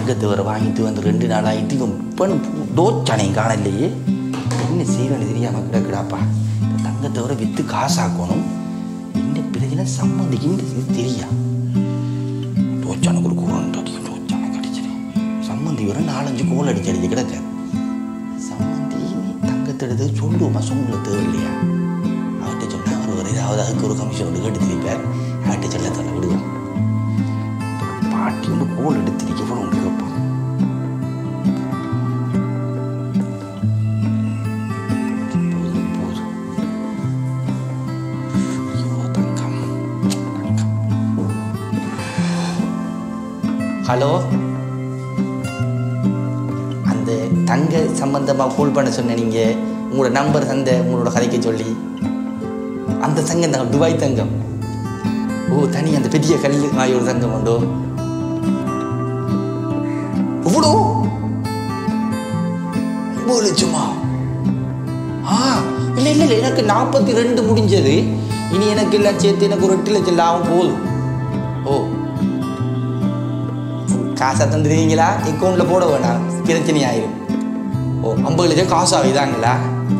தங்கத்தை வர வாங்கிட்டு வந்து ரெண்டு நாள் ஆகிட்டு இவன் இப்போ டோச்சானையும் காணலையே என்ன செய்வேன்னு தெரியாம கிடக்குடாப்பா இந்த தங்கத்தை வர விற்று காசாக்கணும் என்ன பிரச்சனை சம்மந்திக்கு இது தெரியா டோச்சானுக்கு ஒரு கூறணும் டோச்சானை கடிச்சிடு சம்மந்தி வர நாலஞ்சு கோல் அடிச்சு அடிச்சு கிடக்க சம்மந்தி நீ தங்கத்தை எடுத்து சொல்லுவோமா சொல்ல தேவையில்லையா அவர்கிட்ட சொன்னா அவர் ஒரு ஏதாவது அதுக்கு ஒரு கமிஷன் ஒன்று கேட்டு திருப்பார் அவர்கிட்ட சொல்ல தள்ள விடுவான் பாட்டி வந்து கோல் எடுத்திருக்க எவ்வளோ உண்டு கேட்பான் போதும், போதும். ஐயோ, தங்கம், தங்கம். ஹலோ அந்த தங்க சம்பந்தமாக கால் பண்ண சொன்ன நீங்கள் உங்களோட நம்பர் தந்த உங்களோட கதைக்க சொல்லி அந்த தங்கம் தான் துபாய் தங்கம் ஓ தனி அந்த பெரிய கல் மாதிரி ஒரு தங்கம் உண்டோ எவ்வளோ ஒன்பது லட்சமா ஆ இல்லை இல்லை இல்லை எனக்கு நாற்பத்தி ரெண்டு முடிஞ்சது இனி எனக்கு எல்லாம் சேர்த்து எனக்கு ஒரு எட்டு லட்சம் லாபம் போதும் ஓ காசை தந்துடுவீங்களா அக்கௌண்ட்டில் போட வேணாம் பிரச்சனை ஆயிரும் ஓ ஐம்பது லட்சம் காசு ஆகுதாங்களா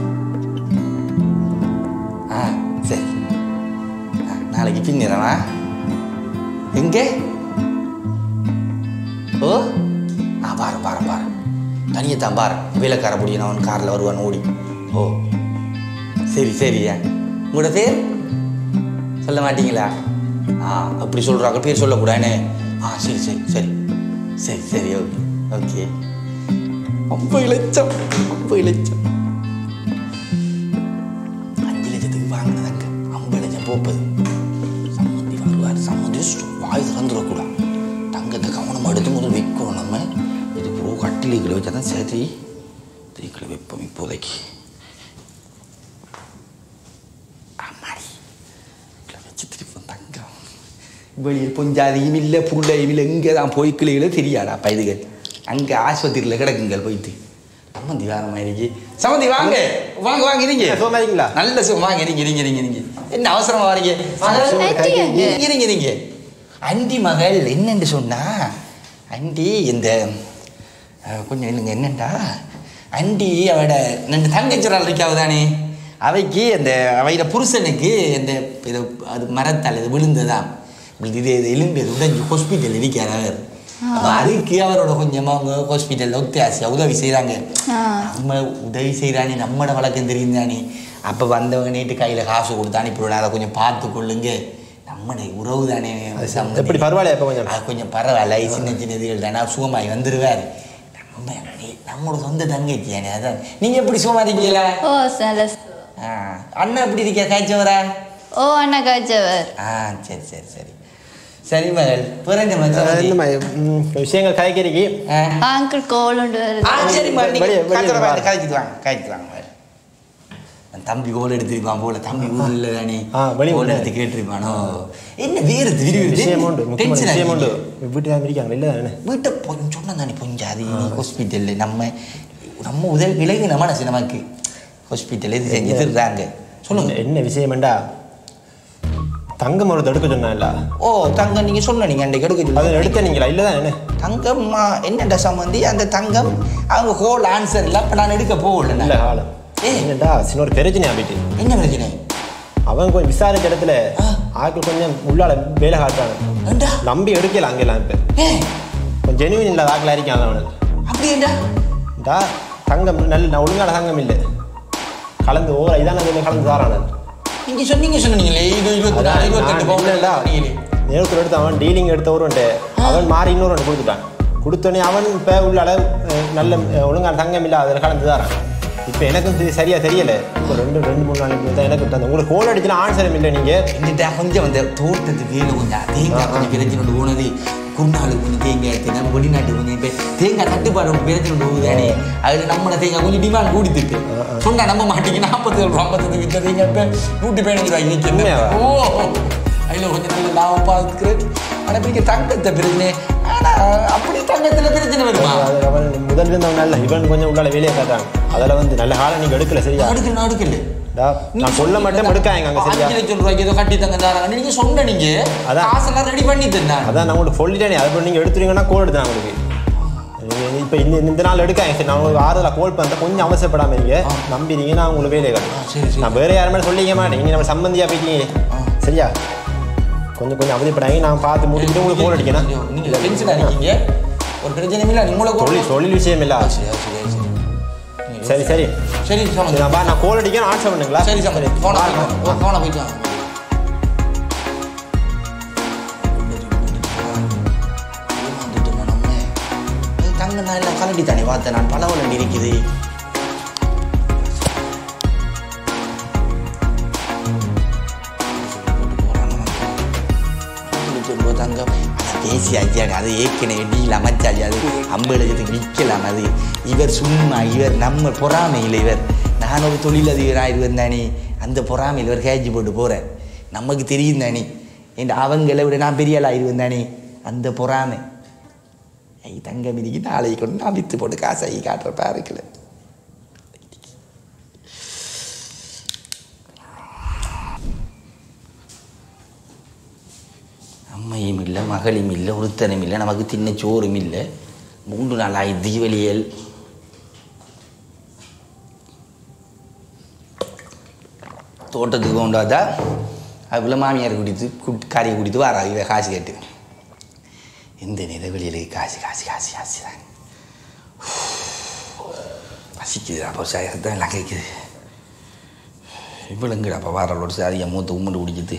ஆ சரி ஆ, நாளைக்கு பின்னிறவா எங்கே ஓ ஆ பாரு பாரு பாரு தனியை தான் பாரு வேலைக்கார முடியும் அவன் காரில் வருவான் ஓடி ஓ சரி சரியா உங்களோட பேர் சொல்ல மாட்டீங்களா ஆ அப்படி சொல்கிறாங்க பேர் சொல்லக்கூடாதுன்னு ஆ சரி சரி சரி சரி சரி ஓகே ஓகே ஐம்பது லட்சம் ஐம்பது லட்சம் அஞ்சு லட்சத்துக்கு வாங்கினதாங்க ஐம்பது லட்சம் போப்பது சம்மந்தி வருவார் சம்மந்தி வாய் திறந்துடக்கூடாது தங்கத்தை கவனம் எடுத்து முதல் வைக்கணும் நம்ம இது ப்ரோ கட்டிலுகளை வச்சா தான் சரி தீக்களை வைப்போம் இப்போதைக்கு ஆமாடி இதுல வச்சு திருப்பம் தங்கம் வெளியில் பொஞ்சாதியும் இல்லை புள்ளையும் இல்லை எங்கே தான் போய் கிளிகளோ தெரியாதா பைதுகள் அங்கே ஆஸ்பத்திரியில் கிடக்குங்கள் போயிட்டு சம்மந்தி வேற மாதிரி சம்மந்தி வாங்க வாங்க வாங்க இருங்க சுகமா இருக்கீங்களா? நல்ல சுகம் வாங்க இருங்க இருங்க இருங்க இருங்க என்ன அவசரமா வரீங்க ஆண்டி எங்க? இருங்க இருங்க இருங்க அண்டி மகள் என்னன்னு சொன்னா அண்டி இந்த அஹ், கொஞ்சம் இல்லைங்க என்னண்டா அண்டி அவட ரெண்டு தங்கச்சிரால் இருக்காவு தானே அவைக்கு அந்த அவையில புருஷனுக்கு இந்த இது அது மரத்தால் இது விழுந்ததாம் இது இது எலும்பு இது உடைஞ்சு ஹாஸ்பிட்டல் இருக்கார் அவர் அப்ப அதுக்கு அவரோட கொஞ்சமா அவங்க ஹாஸ்பிட்டல் ஒத்தாசியா உதவி செய்கிறாங்க ஆ. நம்ம உதவி செய்கிறானே நம்மட வழக்கம் தெரியும் தானே அப்போ வந்தவங்க நேற்று கையில் காசு கொடுத்து அனுப்பிவிடுவேன் அதை கொஞ்சம் பார்த்து கொள்ளுங்க நம்மட உறவு தானே சம்மந்தி. எப்படி பரவாயில்லையா இப்போ கொஞ்சம் அது கொஞ்சம் பரவாயில்ல சின்ன சின்ன இதுகள் தானே சுகமாகி வந்துடுவார் நம்ம நீ- நம்மளோட சொந்த தங்கச்சி தானே அதான் நீங்கள் எப்படி சுகமா இருக்கீங்களா ஓ நல்ல ஆ அண்ணன் எப்படி இருக்கியா காய்ச்சவரா ஓ அண்ணா காய்ச்சவர் ஆ சரி சரி சரி சரி மகள் பிறந்த மச்சான் இந்த மாதிரி ம், விஷயங்கள் காய்கறிக்கு ஆ அங்கிள் கோல் உண்டு வருது ஆ சரி மகள் வெளியே- வெளியே நீங்கள் வா. கழிச்சிட்டு வாங்க கழிச்சிட்டு வாங்க மகள். என் தம்பி கோல் எடுத்திருப்பான் போல தம்பி ஊர்ல தானே ஆ, வெளியே கோல் உள்ள. எடுத்து கேட்டிருப்பானோ என்ன வேறு திடீர் விஷயம் உண்டு முக்கியமான டென்ஷன் விஷயம் உண்டு ஆகிட்டு. வீட்டு தான் இருக்காங்க இல்லை தானே வீட்டை பொன் சொன்னா தானே பொஞ்சாது ஹாஸ்பிட்டலில் நம்ம நம்ம உதவி விலகின மனசு நமக்கு ஹாஸ்பிட்டல் இது செஞ்சு தருறாங்க சொல்லுங்க என்ன விஷயம்டா தங்கம் ஒரு எடுக்க சொன்னான்ல ஓ தங்கம் நீங்க சொன்ன நீங்க அன்றைக்கு எடுக்க அதை சொல்லி எடுத்த நீங்களா இல்லை தானே தங்கம் ஆ, என்னடா சம்பந்தி அந்த தங்கம் அவங்க ஹோல் ஆன்சர் இல்லை அப்போ நான் எடுக்க போகல இல்லை காலம் ஏய். என்னடா சின்ன ஒரு பிரச்சனை ஆகிட்டு என்ன பிரச்சனை அவன் கொஞ்சம் விசாரிச்ச இடத்துல ஆ. ஆட்கள் கொஞ்சம் உள்ளால வேலை காட்டுறாங்க ஏண்டா நம்பி எடுக்கல அங்கெல்லாம் இப்போ ஏ கொஞ்சம் ஜெனுவின் இல்லாத ஆட்கள் இருக்கான் அவனுக்கு அப்படியேண்டா டா தங்கம் நல்ல நான் ஒழுங்கான தங்கம் இல்லை கலந்து ஓர இதான இதில் கலந்து தாரான நீங்க சொன்னீங்க சொன்னீங்களே இது இருபத்தி நாலு இருபத்தெட்டு பவுன் சொன்னீங்களே. நேரத்தில் எடுத்து அவன் டீலிங் எடுத்த ஒருவன்ட்டு அவன் மாறி இன்னொரு கொடுத்துட்டான் கொடுத்தோடனே அவன் இப்போ உள்ளால அஹ், நல்ல அஹ், ஒழுங்கான தங்கம் இல்லை அதில் கலந்து தாரான் இப்போ எனக்கும் தெரி- சரியா தெரியல இப்போ ரெண்டு ரெண்டு மூணு நாளைக்கு தான் எனக்கு தந்த உங்களுக்கு கோல் அடிச்சுனா ஆன்சரும் இல்லை நீங்கள் என்கிட்ட கொஞ்சம் அந்த தோட்டத்து வேலை கொஞ்சம் தேங்காய் கொஞ்சம் பிரச்சனை கொண்டு போனது குருநாள் கொஞ்சம் தேங்காய் எடுத்து நம்ம வெளிநாட்டு கொஞ்சம் இப்போ தேங்காய் தட்டுப்பாடு ஒன்று பிரச்சனை கொண்டு போகுதானே அதில் நம்மளோட தேங்காய் கொஞ்சம் டிமாண்ட் கூடித்துட்டு சொன்னா நம்ப மாட்டீங்க நாற்பத்தி ஏழு ஐம்பத்தஞ்சு வித்த தேங்காய் இப்போ நூற்றி பதினஞ்சு ரூபாய்க்கு நிற்கிறது உண்மையாவா? ஓ அதில் கொஞ்சம் நல்ல லாபம் பார்க்குறது ஆனால் பிடிக்க தங்கத்தை பிரச்சனை ஆனால் அப்படி தங்கத்தில் பிரச்சனை வருமா அது அவன் முதல்ல இருந்தவன் நல்ல இவன் கொஞ்சம் உள்ளால வேலையை காட்டான் அதில் வந்து நல்ல காலம் நீங்கள் எடுக்கல சரியா அடுக்கல அடுக்கல டா, நான் சொல்ல மாட்டேன் எடுக்காங்க அங்கே சரியா அஞ்சு லட்சம் ரூபாய்க்கு ஏதோ கட்டி தங்க தராங்க நீங்க சொன்ன நீங்க அதான். காசெல்லாம் ரெடி பண்ணி தந்தேன் அதான் நான் உங்களுக்கு சொல்லிட்டேனே அதை நீங்கள் எடுத்துறீங்கன்னா கோல் எடுத்தேன் உங்களுக்கு இப்போ இந்த இந்த நாள் எடுக்காங்க சரி நான் உங்களுக்கு ஆறுதலாக கால் பண்ணுறேன் கொஞ்சம் அவசரப்படாம இருங்க நம்பினீங்க நான் உங்களுக்கு வேலையை சரி, சரி. காட்டுறேன் நான் வேறு யாருமே சொல்லிக்க மாட்டேன் நீங்கள் நம்ம சம்பந்தியாக போயிட்டீங்க சரியா கொஞ்சம் கொஞ்சம் அவதிப்படாங்க நான் பார்த்து முடிச்சுட்டு உங்களுக்கு ஃபோன் அடிக்கணும் நீங்க டென்ஷன் அடிக்கீங்க ஒரு பிரச்சனையும் இல்லை நீங்கள தொழில் தொழில் விஷயம் இல்லை சரி சரி சரி சரி சரி சரி சரி, சரி நான் பா நான் கால் அடிக்கணும் ஆன்சர் பண்ணுங்களா சரி சரி போன போன போயிட்டு வாங்க ஏமாந்துட்டோமா நம்ம? ஏய், தங்க நான் எல்லாம் கலட்டி தானே பார்த்தேன் நான் பலவலம் இருக்குது தங்க தேசிய அஜாடி அது ஏற்கனவே நீல அமைச்சாச்சு அது ஐம்பது லட்சத்துக்கு விற்கலாம் அது இவர் சும்மா இவர் நம்ம பொறாமையில் இவர் நான் ஒரு தொழிலதிபராக இருந்தேனே அந்த பொறாமையில் இவர் கேஜி போட்டு போகிறேன் நமக்கு தெரியும் தானே என் அவங்களை விட நான் பெரிய ஆளாக இருந்தேனே அந்த பொறாமை ஐ தங்க மிதிக்கு நாளைக்கு கொண்டு நான் வித்து போட்டு காசாகி காட்டுற பாருக்கல அம்மையும் இல்லை மகளும் இல்லை ஒருத்தனும் இல்லை நமக்கு தின்ன சோறும் இல்லை மூன்று நாளாய் தீவலியல் தோட்டத்துக்கு கொண்டு வந்தா அதுக்குள்ள மாமியார் குடித்து குட் காரியை குடித்து வாரா இவ காசு கேட்டு இந்த நிலவெளியில் காசு காசு காசு காசு தான் பசிக்குது அப்போ தான் எல்லாம் கேட்குது இவ்வளோங்கடா அப்போ வாரலோட சாதியை மூத்த உம்முண்டு குடிக்குது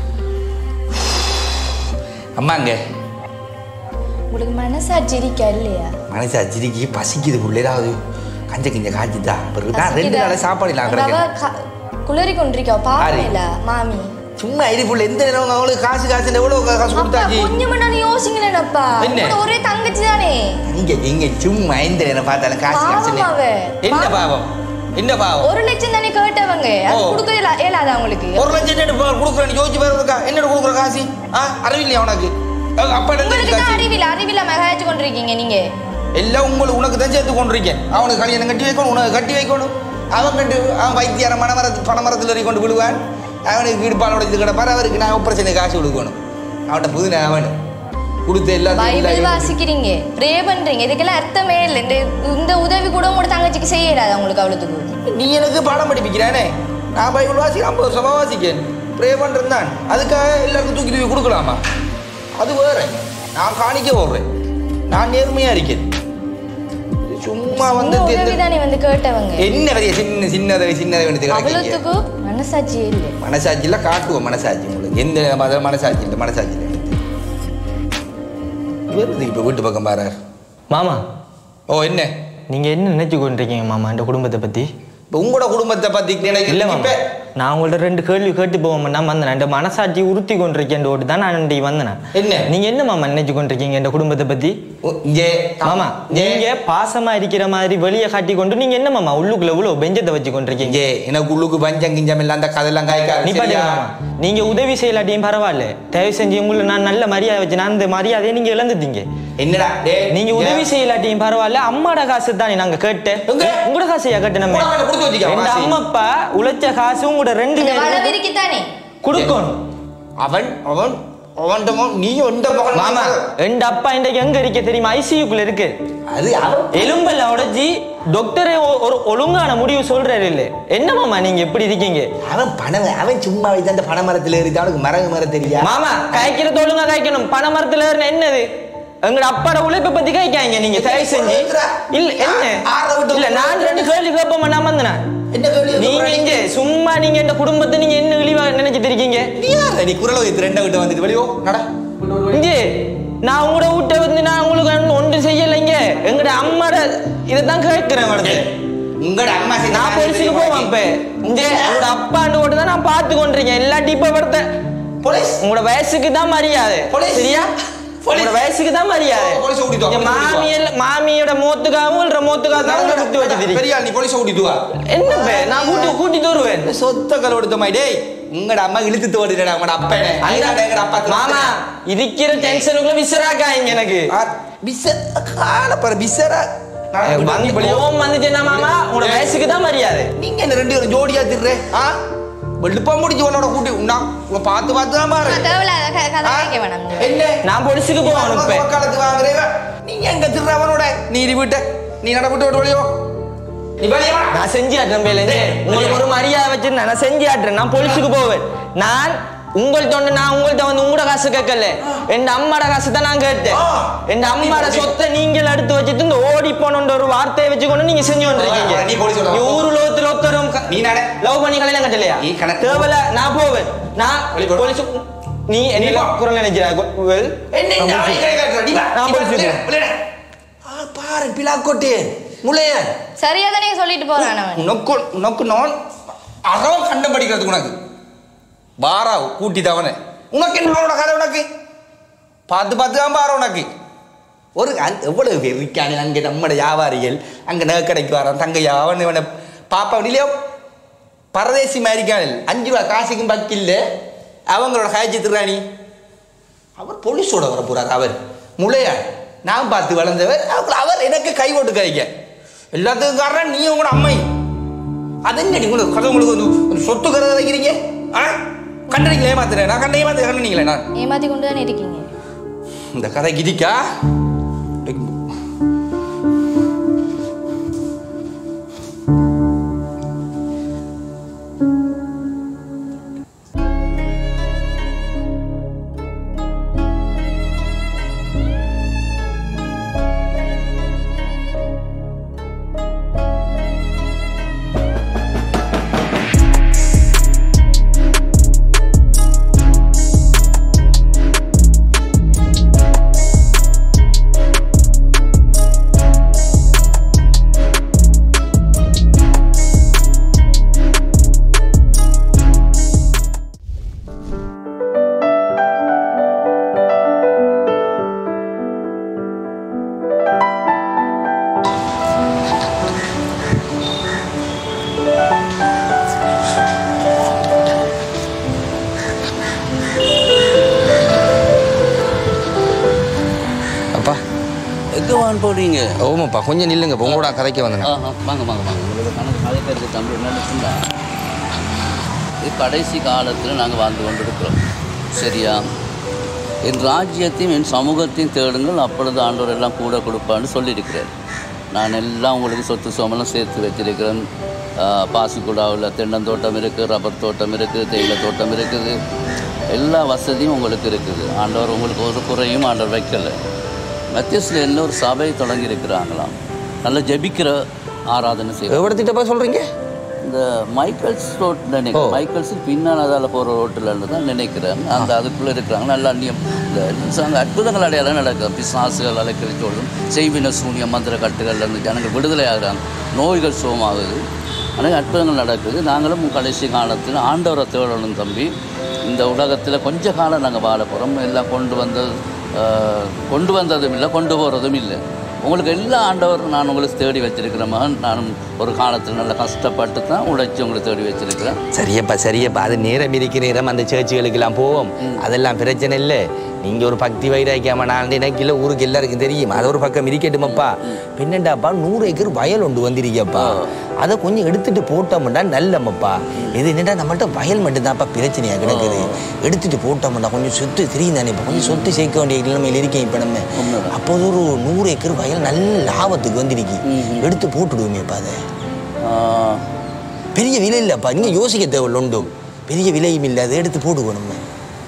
அம்மாங்க உங்களுக்கு மனசாட்சி இருக்கா இல்லையா மனசு அச்சிரிக்கி பசிக்குது பிள்ளைடாவது கஞ்ச கிஞ்ச காய்ச்சிதா பிறகு நான் ரெண்டு நாள் சாப்பாடு இல்லாம அவ கிடக்கேன் க- குளறி கொண்டிருக்கா பாவல மாமி சும்மா இடிப்புள்ள எந்த நேரம் அவங்களுக்கு காசு காசு எவ்வளோ காசு அப்பா கொடுத்தாச்சு கொஞ்சம் நான் யோசிங்களேனப்பா என்ன? உங்களோட ஒரே தங்கச்சி தானே இங்க இங்க சும்மா எந்த நேரம் பார்த்தாலும் காசு காசு பாவம் அவ. என்ன பாவம் என்ன பாவம் ஒரு லட்சம் தானே கேட்டவங்க அது ஓ. கொடுக்க இயலா- இயலாதா உங்களுக்கு ஒரு லட்சம் என்ன கொடுக்குறேன் யோசிச்சு பாரு இருக்கா என்ன கொடுக்குற காசு ஆ அறிவில்லையா உனக்கு அஹ் அப்பா என்ன உங்களுக்கு தான் காசு அறிவில்ல அறிவில்ல மகாச்சு கொண்டிருக்கீங்க நீங்க எல்லாம் உங்களுக்கு உனக்கு தான் சேர்த்து கொண்டிருக்கேன் அவனுக்கு கல்யாணம் கட்டி வைக்கணும் உனக்கு கட்டி வைக்கணும் அவன் கண்டு அவன் வைத்தியார மனமரத்து பணமரத்தில் வரை கொண்டு விடுவான் அவனுக்கு இடுப்பால் உடைச்சு கிடப்பார் அவருக்கு நான் ஆப்ரேஷனை காசு கொடுக்கணும் அவன்கிட்ட புது அவன் கொடுத்த பைபிள் எல்லாத்தையும் வாசிக்கிறீங்க ப்ரே பண்றீங்க இதுக்கெல்லாம் அர்த்தமே இல்லை இந்த இந்த உதவி கூட உங்களோட தங்கச்சிக்கு செய்யலாதா உங்களுக்கு அவ்வளோத்துக்கு நீ எனக்கு பாடம் படிப்பிக்கிறானே நான் பைபிள் வாசி ஐம்பது வருஷமா வாசிக்கேன் ப்ரே பண்ணுறது தான் அதுக்காக எல்லாருக்கும் தூக்கி தூக்கி கொடுக்கலாமா அது வேற நான் காணிக்க போடுறேன் நான் நேர்மையா இருக்கேன் சும்மா வந்து இந்த தெ- உதவி தெ- தானே வந்து கேட்டவங்க என்ன பெரிய சின்ன சின்னதை சின்னதை வேண்டியது கிடக்கீங்க அவ்வளோத்துக்கு மனசாட்சியே இல்லை மனசாட்சியில் காட்டுவோம் மனசாட்சி உங்களுக்கு எந்த மத மனசாட்சி இல்லை மனசாட்சி இல்லை வருது இப்போ வீட்டு பக்கம் பாரு மாமா ஓ என்ன நீங்க என்ன நினைச்சு கொண்டிருக்கீங்க மாமா இந்த குடும்பத்தை பத்தி இப்போ உங்களோட குடும்பத்தை பற்றி நினைக்க இல்ல மாமா இப்ப நான் உங்கள்ட்ட ரெண்டு கேள்வி கேட்டு போவோம் நான் வந்தேன் இந்த மனசாட்சி உறுத்தி கொண்டிருக்கேன் ஓட்டு தான் நான் இன்றைக்கு வந்தேன் என்ன? நீங்க என்ன மாமா நினைச்சு கொண்டிருக்கீங்க இந்த குடும்பத்தை பத்தி ஓ, இங்கே மாமா இங்கே நீங்க பாசமா இருக்கிற மாதிரி வெளியே காட்டி கொண்டு நீங்க என்ன மாமா உள்ளுக்குள்ள இவ்வளவு பெஞ்சத்தை வச்சு கொண்டிருக்கீங்க இங்கே எனக்கு உள்ளுக்கு பஞ்சம் கிஞ்சம் இல்லை அந்த கதையெல்லாம் காய்க்காது நீ பாத்தீங்க சரியா? மாமா நீங்க உதவி செய்யலாட்டியும் பரவாயில்ல தயவு செஞ்சு உங்களை நான் நல்ல மரியாதை வச்சு நான் அந்த மரியாதையை நீங்க இழந்துட்டீங்க என்னடா டேய் நீங்க உதவி செய்யலாட்டியும் பரவாயில்ல அம்மாட காசு தானே நாங்க கேட்டேன் எங்க? உங்களோட காசையா கேட்டேன் நம்ம உனக்கு கொடுத்து வச்சுக்க, ரெண்டு காசு. அம்மா அப்பா உழைச்ச காசு உங்களோட ரெண்டு இந்த பேரும் வளவு இருக்குதானே கொடுக்கணும் அவன் அவன் அவன் நீ எந்த பக்கம் மாமா ரெண்டு அப்பா இன்றைக்கு எங்க இருக்க தெரியுமா ஐசியூக்குள்ள இருக்கு அது அவன் எலும்பல்ல உடைச்சி டாக்டரே ஒ- ஒரு ஒழுங்கான முடிவு சொல்றாரு இல்ல என்ன மாமா நீங்க எப்படி இருக்கீங்க அவன் பணம் அவன் சும்மா வைத்து அந்த பனைமரத்தில் இருக்கு அவனுக்கு மரம் மரம் தெரியா மாமா காய்க்கிறது ஒழுங்கா காய்க்கணும் பனை மரத்துல ஏறின என்னது எங்கட அப்பாட உழைப்பை பத்தி காய்க்காங்க நீங்க தயவு செஞ்சு இல்ல என்ன ஆற விட்டு இல்ல நான் ரெண்டு கேள்வி கேட்போம் நான் வந்தேன் என்ன கேள்வி நீங்க இங்க சும்மா நீங்க இந்த குடும்பத்தை நீங்க என்ன இழிவா நினைச்சிட்டு இருக்கீங்க நீ யார் நீ குரல் வைத்து ரெண்டை விட்டு வந்துட்டு வெளியோ நட இங்க நான் உங்களோட வீட்டை வந்து நான் உங்களுக்கு ஒன்றும் ஒன்றும் செய்யலைங்க எங்கட அம்மாட இதைத்தான் கேட்கிறேன் அடுத்து உங்களோட அம்மா செஞ்ச நான் மாதிரி போலீஸுக்கு போவேன் இப்ப இங்க உங்களோட அப்பாண்டு ஓட்டு தான் நான் பார்த்து கொண்டிருக்கேன் எல்லா டிப்ப படுத்த போலீஸ் உங்களோட வயசுக்கு தான் மரியாதை போலீஸ். சரியா போலீஸ். உங்களோட வயசுக்கு தான் மரியாதை ஓ, போலீஸை கூட்டிட்டு வா, இங்க போலீஸை கூட்டிட்டு வா. மாமியல் மாமியோட மூத்துக்காகவும் இல்ல மூத்துக்காக தான் உங்களை குத்தி வச்சுட்டு பெரிய ஆள், நீ போலீஸ் கூட்டிட்டு வா என்ன பே நான் கூட்டி கூட்டிட்டு வருவேன் சொத்த கல் கொடுத்த மாதிரி டேய் உங்களோட அம்மா இழுத்து தோடுடா உங்களோட அப்பனே அந்த எங்கட அப்பா மாமா இருக்கிற டென்ஷனுக்குள்ள விசராக்காங்க எனக்கு பிசர் கால பாரு பிசரா வந்து கோவம் வந்துச்சுன்னா மாமா உங்களோட வயசுக்கு தான் மரியாதை நீங்க என்ன ரெண்டு பேரும் ஜோடியா திர்றே ஆ வெளுப்பா முடிஞ்சு உன்னோட கூட்டி உன்னா உன்னை பார்த்து பார்த்து தான் பாரு தேவையில்லாத க- கதை ஆ? கேட்க வேணாம் என்ன நான் போலீஸுக்கு போகணும் இப்ப காலத்து வாங்குறேன் நீ எங்க திருற அவனோட நீ இது விட்ட நீ நட விட்டு விட்டு வெளியோ நீ வெளியே வா நான் செஞ்சு ஆட்டுறேன் பேல உங்களுக்கு ஒரு மரியாதை வச்சிருந்தேன் நான் செஞ்சு ஆட்டுறேன் நான் போலீஸுக்கு போவேன் நான் உங்கள்ட்ட ஒன்று நான் உங்கள்ட்ட வந்து உங்களோட காசு கேட்கல என் அம்மாட காசு தான் நான் கேட்டேன் ஆ. என் அம்மாட சொத்தை நீங்கள் எடுத்து வச்சுட்டு இந்த ஓடி போனோன்ற ஒரு வார்த்தையை வச்சுக்கொண்டு நீங்க செஞ்சு கொண்டிருக்கீங்க நீ போலீஸ் சொல்ல. ஊரு லோகத்துல ஒருத்தரும் க- நீ நட. லவ் பண்ணி கல்யாணம் கட்டலையா நீ கணக்கு- தேவையில்ல நான் போவேன் நான் வெளிய போ. போலீஸ் நீ என்ன போ. குரல் நினைக்கிறா வெல் என்ன இந்த நான் அவன் கை காட்டுற? நீ வா. நான் நீ வா, போலீஸ் வெளியே சொல்றேன். வா, வெளியே வா. ஆ, பாரு பிலாக்கோட்டு முளையன் சரியா தானே சொல்லிட்டு போறான் அவன் உனக்கு உனக்கு நான் அறம் கண்டம் படிக்கிறதுக்கு உனக்கு பாரா கூட்டி தவணை உனக்கு என்ன அவனோட கதை உனக்கு பார்த்து பார்த்து தான் பாரு உனக்கு ஒரு அந்த- எவ்வளவு பேர் இருக்கானே அங்கே நம்மட வியாபாரிகள் அங்கே நகைக்கடைக்கு வரான் தங்க அவன் இவனை பாப்பா இல்லையோ பரதேசி மாதிரிக்கானல் அஞ்சு ரூபா காசுக்கும் பக்கில்ல அவங்களோட காய்ச்சி திருராணி அவர் போலீஸோட வர போறார் அவர் முளையார் நான் பார்த்து வளர்ந்தவர் அவர் அவர் எனக்கு கை போட்டு கழிக்க எல்லாத்துக்கும் காரணம் நீ உங்களோட அம்மை அது என்ன உங்களுக்கு கதை உங்களுக்கு வந்து ஒரு சொத்து கதை வைக்கிறீங்க ஆ கண்டனீங்களே ஏமாத்துறேன் நான் கண்ட ஏமாத்து கண்டனீங்களே நான் ஏமாத்தி கொண்டு தானே இருக்கீங்க இந்த கதை கிதிக்கா அப்பா எங்கே வாங்க போறீங்க ஓமாப்பா கொஞ்சம் நில்லுங்க இப்போ உங்களோட கதைக்கு வந்தேன் ஆஹா வாங்க வாங்க வாங்க உங்களோட கணக்கு கதைக்கிறது தம்பி என்னன்னு சொன்னா இது கடைசி காலத்தில் நாங்கள் வாழ்ந்து கொண்டிருக்கிறோம் சரியா என் ராஜ்யத்தையும் என் சமூகத்தையும் தேடுங்கள் அப்பொழுது ஆண்டவர் எல்லாம் கூட கொடுப்பான்னு சொல்லியிருக்கிறேன் நான் எல்லாம் உங்களுக்கு சொத்து சோமெல்லாம் சேர்த்து வச்சிருக்கிறேன் பாசிக்குடாவில் தென்னந்தோட்டம் இருக்குது ரப்பர் தோட்டம் இருக்குது தேயிலை தோட்டம் இருக்குது எல்லா வசதியும் உங்களுக்கு இருக்குது ஆண்டவர் உங்களுக்கு ஒரு குறையும் ஆண்டவர் வைக்கலை மத்தியஸில் என்ன ஒரு சபை தொடங்கி இருக்கிறாங்களாம் நல்லா ஜெபிக்கிற ஆராதனை செய்வாங்க எவ்வளோத்திட்டப்பா சொல்கிறீங்க இந்த மைக்கேல்ஸ் ரோட் நினைக்கிறேன் மைக்கேல்ஸ் பின்னால் அதால் போகிற ரோட்டில் தான் நினைக்கிறேன் அந்த அதுக்குள்ளே இருக்கிறாங்க நல்ல அந்நியம் இந்த அங்கே அற்புதங்கள் அடையாளம் நடக்கும் பிசாசுகள் அலைக்கழிச்சோடும் செய்வின சூனியம் மந்திர கட்டுகள் இருந்து ஜனங்கள் விடுதலை ஆகிறாங்க நோய்கள் சுகமாகுது ஆனால் அற்புதங்கள் நடக்குது நாங்களும் கடைசி காலத்தில் ஆண்டவரை தேடணும் தம்பி இந்த உலகத்தில் கொஞ்ச காலம் நாங்கள் வாழ போகிறோம் எல்லாம் கொண்டு வந்தது ஆஹ், கொண்டு வந்ததும் இல்லை கொண்டு போகிறதும் இல்லை உங்களுக்கு எல்லா ஆண்டவர் நான் உங்களுக்கு தேடி வச்சிருக்கிற மகன் நானும் ஒரு காலத்தில் நல்லா கஷ்டப்பட்டு தான் உழைச்சி உங்களுக்கு தேடி வச்சிருக்கிறேன் சரியப்பா சரியப்பா அது நேரம் இருக்கிற நேரம் அந்த சேர்ச்சுகளுக்கெல்லாம் போவோம் அதெல்லாம் பிரச்சனை இல்லை நீங்க ஒரு பக்தி வைராக்கியமா நான் எனக்கு இல்லை ஊருக்கு எல்லாருக்கும் தெரியும் அது ஒரு பக்கம் இருக்கட்டுமப்பா பின்னண்டாப்பா நூறு ஏக்கர் வயல் ஒன்று வந்திருக்கப்பா அதை கொஞ்சம் எடுத்துட்டு போட்டோம்னா நல்லம்மப்பா இது என்னடா நம்மள்ட்ட வயல் மட்டும்தான்ப்பா பிரச்சனையா கிடக்குது எடுத்துட்டு போட்டோம்னா கொஞ்சம் சொத்து தெரியும் தானே இப்போ கொஞ்சம் சொத்து சேர்க்க வேண்டிய நிலைமையில் இருக்கேன் இப்போ நம்ம உண்மைதான். அப்போது ஒரு நூறு ஏக்கர் வயல் நல்ல லாபத்துக்கு வந்திருக்கு எடுத்து போட்டுடுவோமேப்பா அதை ஆஹ், பெரிய விலை இல்லைப்பா நீங்க யோசிக்க தேவையில்ல உண்டு பெரிய விலையும் இல்லை அதை எடுத்து போடுவோம் நம்ம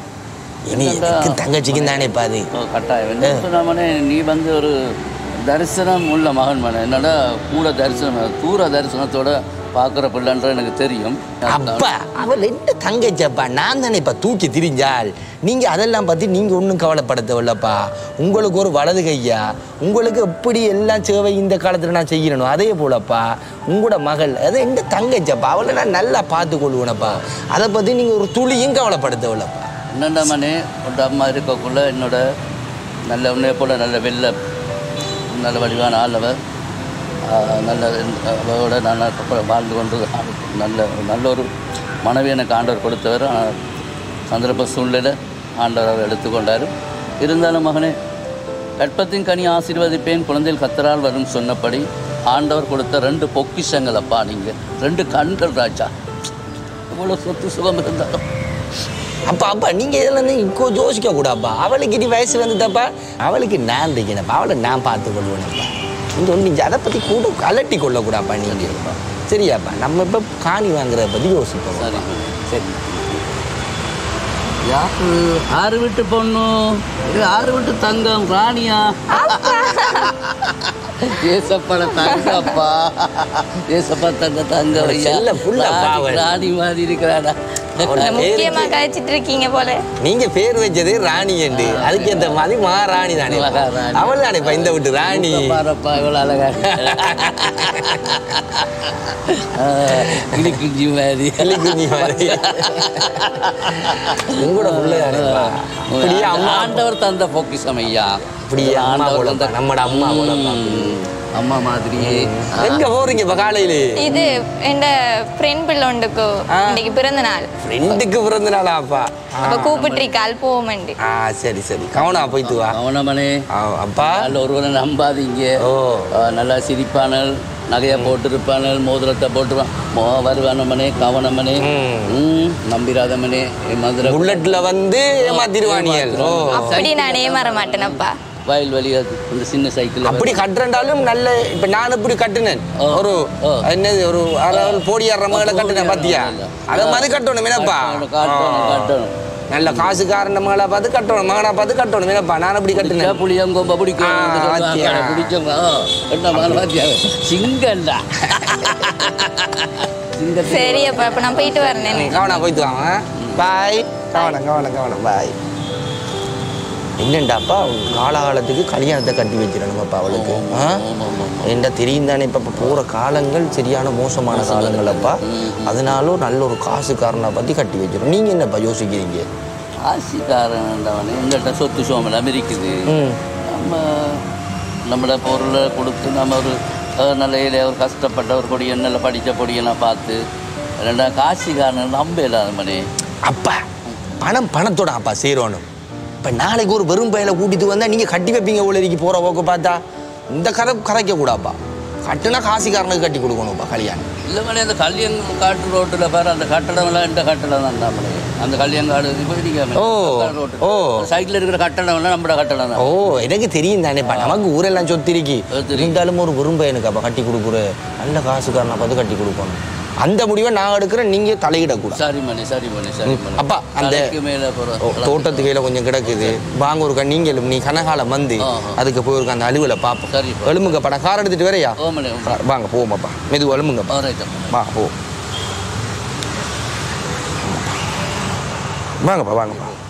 இனி என்னடா? எனக்கு தங்கச்சிக்கும் தானேப்பா அது ஓ, கட்டாயம் என்ன சொன்னாமனே நீ வந்து ஒரு தரிசனம் உள்ள மகன் மன என்னடா கூட தரிசனம் தூர தரிசனத்தோட பார்க்குற பிள்ளைன்ற எனக்கு தெரியும் அப்பா அவள் என்ன தங்கச்சப்பா நான் தானே இப்ப தூக்கி திரிஞ்சாள் நீங்க அதெல்லாம் பத்தி நீங்க ஒன்றும் கவலைப்பட தேவையில்லப்பா உங்களுக்கு ஒரு வலது கையா உங்களுக்கு எப்படி எல்லாம் சேவை இந்த காலத்துல நான் செய்யணும் அதே போலப்பா உங்களோட மகள் அது என்ன தங்கச்சப்பா அவளை நான் நல்லா பார்த்து கொள்வேனப்பா அதை பத்தி நீங்க ஒரு துளியும் கவலைப்பட தேவையில்லப்பா என்னண்டா மனே உண்ட அம்மா இருக்கக்குள்ள என்னோட நல்ல உன்னை போல நல்ல வெள்ளை நல்ல வடிவான ஆளவர் ஆஹ், நல்ல அவரோட நான் அப்ப வாழ்ந்து கொண்டு நல்ல நல்ல ஒரு மனைவி எனக்கு ஆண்டவர் கொடுத்தவர் ஆனால் சந்தர்ப்ப சூழ்நிலை ஆண்டவர் அவர் எடுத்துக்கொண்டார் இருந்தாலும் மகனே கற்பத்தின் கனி ஆசீர்வதிப்பேன் குழந்தைகள் கத்தரால் வரும் சொன்னபடி ஆண்டவர் கொடுத்த ரெண்டு பொக்கிஷங்கள் அப்பா நீங்கள் ரெண்டு கண்கள் ராஜா இவ்வளோ சொத்து சுகம் இருந்தாலும் அப்பா அப்பா நீங்க இதெல்லாம் இப்போ யோசிக்க கூடாப்பா அவளுக்கு இனி வயசு வந்துட்டப்பா அவளுக்கு நான் இருக்கேனப்பா அவளை நான் பார்த்து கொள்வேனப்பா நீங்க ஒன்று அதை பத்தி கூட அலட்டி கொள்ளக்கூடாப்பா நீங்க சரியாப்பா நம்ம இப்போ காணி வாங்குறத பத்தி யோசிப்போம் சரி சரி யாரு ஆறு வீட்டு பொண்ணு இது ஆறு வீட்டு தங்கம் ராணியா ஏசப்பட தங்கப்பா ஏசப்பா தங்க தங்க ஒரு ஐயா செல்ல புள்ள ராணி- பாவல். ராணி மாதிரி இருக்கிறாடா அவளோட முக்கியமா பேருக்கு- கழிச்சிட்டு இருக்கீங்க போல நீங்க பேர் வச்சது ராணி என்று அதுக்கேற்ற மாதிரி மகாராணி தானே மகாராணி. அவள் தானேப்பா இந்த வீட்டு ராணி மூக்க பாரப்பா இவ்வளவு அழகா ஆ, கிளி குஞ்சு மாதிரி கிளி குஞ்சு மாதிரி. உங்களோட பிள்ளை தானேப்பா அப்படியே அம்மா ஆண்டவர் தந்த பொக்கிஷம் ஐயா அப்படியே அம்மா ஆண்டவர் போல தந்த- நம்மட அம்மா போல ம், அம்மா மாதிரியே எங்க போறீங்க இப்ப காலையில இது என் ஃப்ரெண்ட் பிள்ளோண்டுக்கு இன்னைக்கு பிறந்த நாள் ஃப்ரெண்டுக்கு பிறந்த நாளாப்பா அப்ப கூப்பிட்டுருக்கால் போமண்டு ஆ சரி சரி கவனா போயிட்டு வா அவனமனே ஆ, அப்பா நல்ல ஒருவனை நம்பாதீங்க ஓ ஆ, நல்லா சிரிப்பானல் நகையை போட்டிருப்பானல் மோதிரத்தை போட்டுருவான் மோ வருவானமனே கவனமனே ம். ம் நம்பிராதமனே என் மதுரை புல்லட்ல வந்து ஏமாத்திடுவானியல் ஓ அப்படி நான் ஏமாற மாட்டேனப்பா வயல்வெளி அது இந்த சின்ன சைக்கிள் அப்படி கட்டுறண்டாலும் நல்ல இப்ப நான் இப்படி கட்டுனேன் ஓ. ஒரு ஓ. என்னது ஒரு அரை போடியாடுற மகளை கட்டுனேன் பாத்தியா அத மாதிரி கட்டணும் என்னப்பா காட்டணும் காட்டணும் நல்ல காசுக்காரன் மகளை பார்த்து கட்டணும் மகனை பார்த்து கட்டணும் என்னப்பா நான் அப்படி கட்டுனேன் புளியங்கொம்ப பிடிக்கும் ஆ, பாத்தியா. பிடிச்சவங்க என்ன மகன் பாத்தியா சிங்கண்டா சிங்கத்தை சரி அப்ப அப்ப நான் போயிட்டு வரேன் கவனா போயிட்டு வாங்க பாய் கவனம் கவனம் கவனம் பாய் என்னண்டாப்பா காலகாலத்துக்கு கல்யாணத்தை கட்டி வச்சிடணுமாப்பா அவளுக்கு ஆ? என்ன தெரியும் தானே இப்போ போகிற காலங்கள் சரியான மோசமான காலங்கள் அப்பா அதனால நல்ல ஒரு காசுக்காரனை பற்றி கட்டி வச்சிடும் நீங்கள் என்னப்பா யோசிக்கிறீங்க ஆசிக்காரன்டவனே எங்கள்கிட்ட சொத்து சோமெல்லாம் இருக்குது ம் நம்ம நம்மளோட பொருளை கொடுத்து நம்ம ஒரு அஹ், நிலையில ஒரு கஷ்டப்பட்ட ஒரு கொடியை நல்ல படித்த பொடியெல்லாம் பார்த்து ரெண்டா காசிக்காரன் நம்ப இல்லாத மணி அப்பா பணம் பணத்தோட அப்பா சேரணும் இப்போ நாளைக்கு ஒரு வெறும் பையில கூட்டிட்டு வந்தால் நீங்கள் கட்டி வைப்பீங்க உலரிக்கு போகிற போக்கு பார்த்தா இந்த கதை கரைக்க கூடாப்பா கட்டுனா காசிக்காரனுக்கு கட்டி கொடுக்கணும்ப்பா கல்யாணம் இல்லை மணி அந்த கல்யாணம் காட்டு ரோட்டில் பாரு அந்த கட்டடம்லாம் இந்த கட்டடம் தான் நம்மளே அந்த கல்யாங்காடு இப்போ இருக்காம ஓ, ஓ. சைக்கிள் இருக்கிற கட்டடம்லாம் நம்மளோட கட்டடம் தான் ஓ எனக்கு தெரியும் தானேப்பா நமக்கு ஊரெல்லாம் சொத்து இருக்கி அது தெரியும். இருந்தாலும் ஒரு வெறும் பையனுக்கு அப்போ கட்டி கொடுக்குற நல்ல காசுக்காரனை பார்த்து கட்டி கொடுக்கணும் அந்த முடிவை நான் எடுக்கிறேன் நீங்கள் தலையிடக்கூடாது சரி மணி சரி மணி சரி மணி அப்பா, அந்த- தலைக்கு மேலே ஓ, போகிற தோட்டத்து கையில் கொஞ்சம் கிடக்குது வாங்க ஒரு நீங்களும் நீ கனகாலம் வந்து ஆ, ஆ. அதுக்கு போயிருக்க அந்த அலுவலை பார்ப்போம் சரிப்பா. எலும்புங்கப்பா நான் கார் எடுத்துட்டு வரையா ஓ மணி வாங்க போவோமாப்பா மெது எலும்புங்கப்பா ரைட் வா போ வாங்கப்பா வாங்கப்பா